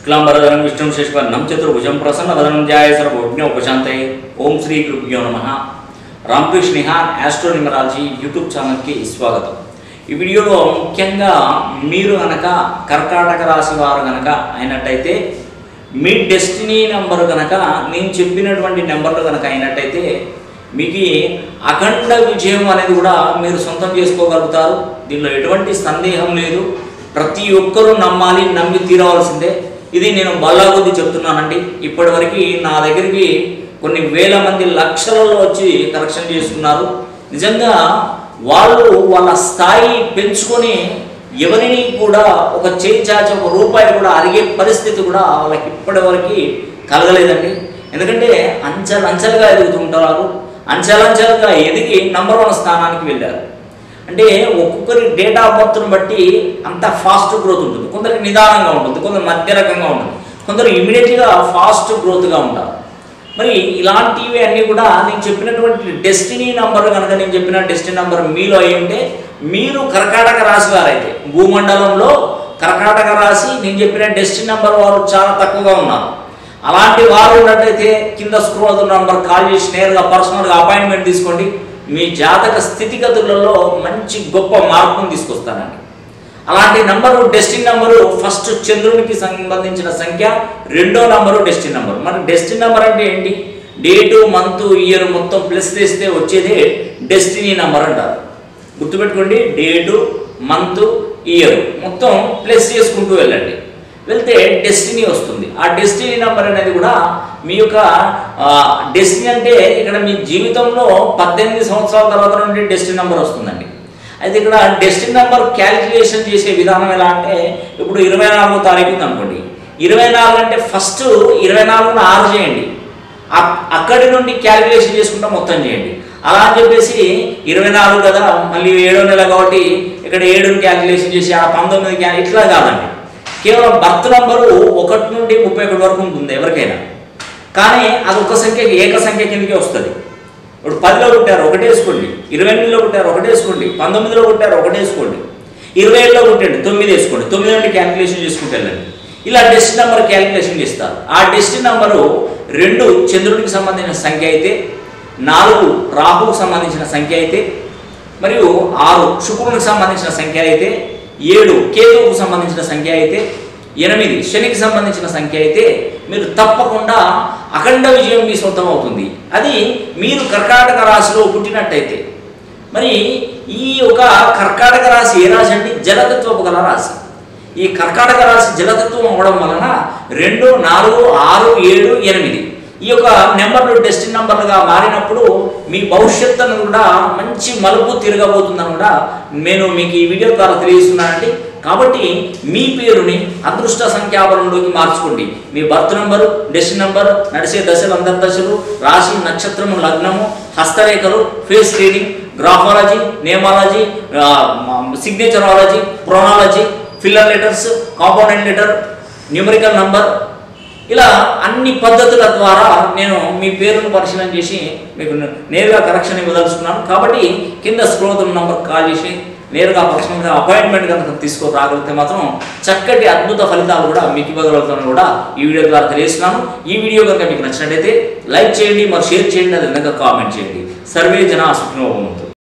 శుక్లాంబరధరం విష్ణుం శశివర్ణం చతుర్భుజం ప్రసన్నవదనం ధ్యాయ సర్వజ్ఞ ఉపశాంతయే ఓం శ్రీ గురుభ్యో నమ రామకృష్ణ నిహాన్ ఆస్ట్రో న్యూమరాలజీ యూట్యూబ్ ఛానల్కి స్వాగతం ఈ వీడియోలో ముఖ్యంగా మీరు గనక కర్కాటక రాశి వారు గనక అయినట్టయితే మీ డెస్టినీ నెంబర్ కనుక నేను చెప్పినటువంటి నెంబర్లు కనుక అయినట్టయితే మీకు అఖండ విజయం అనేది కూడా మీరు సొంతం చేసుకోగలుగుతారు దీనిలో ఎటువంటి సందేహం లేదు ప్రతి ఒక్కరూ నమ్మాలి నమ్మి తీరవలసిందే ఇది నేను బల్లాకొద్ది చెప్తున్నానండి ఇప్పటివరకు నా దగ్గరికి కొన్ని వేల మంది లక్షలలో వచ్చి కరెక్షన్ చేసుకున్నారు నిజంగా వాళ్ళు వాళ్ళ స్థాయి పెంచుకొని ఎవరిని కూడా ఒక చేయి చాచి ఒక రూపాయి కూడా అరిగే పరిస్థితి కూడా వాళ్ళకి ఇప్పటివరకు కలగలేదండి ఎందుకంటే అంచెలు అంచెలుగా ఎదుగుతుంటారు అంచెలంచెలుగా ఎదిగి నంబర్ వన్ స్థానానికి వెళ్ళారు అంటే ఒక్కొక్కరి డేట్ ఆఫ్ బర్త్ను బట్టి అంత ఫాస్ట్ గ్రోత్ ఉంటుంది కొందరికి నిదానంగా ఉంటుంది కొందరు మధ్య రకంగా ఉంటుంది కొందరు ఇమీడియట్గా ఫాస్ట్ గ్రోత్గా ఉంటారు మరి ఇలాంటివి అన్నీ కూడా నేను చెప్పినటువంటి డెస్టినీ నంబర్ కనుక నేను చెప్పిన డెస్టినీ నంబర్ మీలో అయి ఉంటే మీరు కర్కాటక రాశి వారైతే భూమండలంలో కర్కాటక రాశి నేను చెప్పిన డెస్టినీ నంబర్ వారు చాలా తక్కువగా ఉన్నారు అలాంటి వారు ఉన్నట్టయితే కింద స్క్రోల్ అవుతున్న నంబర్ కాల్ చేసి నేరుగా పర్సనల్గా అపాయింట్మెంట్ తీసుకోండి మీ జాతక స్థితిగతులలో మంచి గొప్ప మార్పును తీసుకొస్తానండి అలాంటి నంబరు డెస్టిన్ నంబరు ఫస్ట్ చంద్రునికి సంబంధించిన సంఖ్య రెండో నంబరు డెస్టిన్ నంబర్ మరి డెస్టిన్ నంబర్ అంటే ఏంటి డేటు మంత్ ఇయర్ మొత్తం ప్లస్ చేస్తే వచ్చేదే డెస్టినీ నంబర్ అంటారు గుర్తుపెట్టుకోండి డేటు మంత్ ఇయర్ మొత్తం ప్లస్ చేసుకుంటూ వెళ్ళండి వెళ్తే డెస్టినీ వస్తుంది ఆ డెస్టినీ నెంబర్ అనేది కూడా మీ యొక్క డెస్టినీ అంటే ఇక్కడ మీ జీవితంలో పద్దెనిమిది సంవత్సరాల తర్వాత నుండి డెస్టినీ నెంబర్ వస్తుందండి అయితే ఇక్కడ డెస్టినీ నెంబర్ క్యాలిక్యులేషన్ చేసే విధానం ఎలా అంటే ఇప్పుడు ఇరవై నాలుగో తారీఖు ఉంది అనుకోండి ఇరవై నాలుగు అంటే ఫస్ట్ ఇరవై నాలుగున ఆరు చేయండి అక్- అక్కడి నుండి క్యాలిక్యులేషన్ చేసుకుంటా మొత్తం చేయండి అలా అని చెప్పేసి ఇరవై నాలుగు కదా మళ్ళీ ఏడో నెల కాబట్టి ఇక్కడ ఏడుని క్యాలిక్యులేషన్ చేసి ఆ పంతొమ్మిది క్యా ఇట్లా కాదండి కేవలం బర్త్ నంబరు ఒకటి నుండి ముప్పై ఒకటి వరకు ఉంటుంది ఎవరికైనా కానీ అది ఒక సంఖ్య ఏక సంఖ్య కిందకే వస్తుంది ఇప్పుడు పదిలో పుట్టారు ఒకటి వేసుకోండి ఇరవై ఎనిమిదిలో పుట్టారు ఒకటి వేసుకోండి పంతొమ్మిదిలో పుట్టారు ఒకటి వేసుకోండి ఇరవై ఏడులో పుట్టండి తొమ్మిది వేసుకోండి తొమ్మిది నుండి క్యాలిక్యులేషన్ చేసుకుంటూ వెళ్ళండి ఇలా డెస్ట్ నెంబర్ క్యాలిక్యులేషన్ చేస్తారు ఆ డెస్ట్ నెంబరు రెండు చంద్రుడికి సంబంధించిన సంఖ్య అయితే నాలుగు రాహుకు సంబంధించిన సంఖ్య అయితే మరియు ఆరు శుక్రునికి సంబంధించిన సంఖ్య అయితే ఏడు కేతువుకు సంబంధించిన సంఖ్య అయితే ఎనిమిది శనికి సంబంధించిన సంఖ్య అయితే మీరు తప్పకుండా అఖండ విజయం మీ సొంతం అవుతుంది అది మీరు కర్కాటక రాశిలో పుట్టినట్టయితే మరి ఈ ఒక కర్కాటక రాశి ఏ రాశి అంటే జలతత్వపు గల రాశి ఈ కర్కాటక రాశి జలతత్వం అవ్వడం వలన రెండు నాలుగు ఆరు ఏడు ఎనిమిది ఈ యొక్క నెంబర్లు డెస్టిన్ నెంబర్లుగా మారినప్పుడు మీ భవిష్యత్తును కూడా మంచి మలుపు తిరగబోతుందని కూడా నేను మీకు ఈ వీడియో ద్వారా తెలియజేస్తున్నానండి కాబట్టి మీ పేరుని అదృష్ట సంఖ్యాబలంలోకి మార్చుకోండి మీ బర్త్ నంబరు డెస్టిన్ నంబర్ నడిచే దశలు అంతర్దశలు రాశి నక్షత్రము లగ్నము హస్తరేఖలు face reading graphology nameology signaturology ప్రొనాలజీ filler letters compound letter numerical number ఇలా అన్ని పద్ధతుల ద్వారా నేను మీ పేరును పరిశీలన చేసి మీకు నేరుగా కరెక్షన్ ఇవ్వదలుచుకున్నాను కాబట్టి కింద స్క్రోల్ నంబర్ కాల్ చేసి నేరుగా పర్సనల్గా అపాయింట్మెంట్ కనుక తీసుకొని రాగలిగితే మాత్రం చక్కటి అద్భుత ఫలితాలు కూడా మీకు ఇవ్వగలుగుతాను కూడా ఈ వీడియో ద్వారా తెలియజేస్తున్నాను ఈ వీడియో కనుక మీకు నచ్చినట్టయితే లైక్ చేయండి మరి షేర్ చేయండి అది విధంగా కామెంట్ చేయండి సర్వే జన సుఖినోభవంతు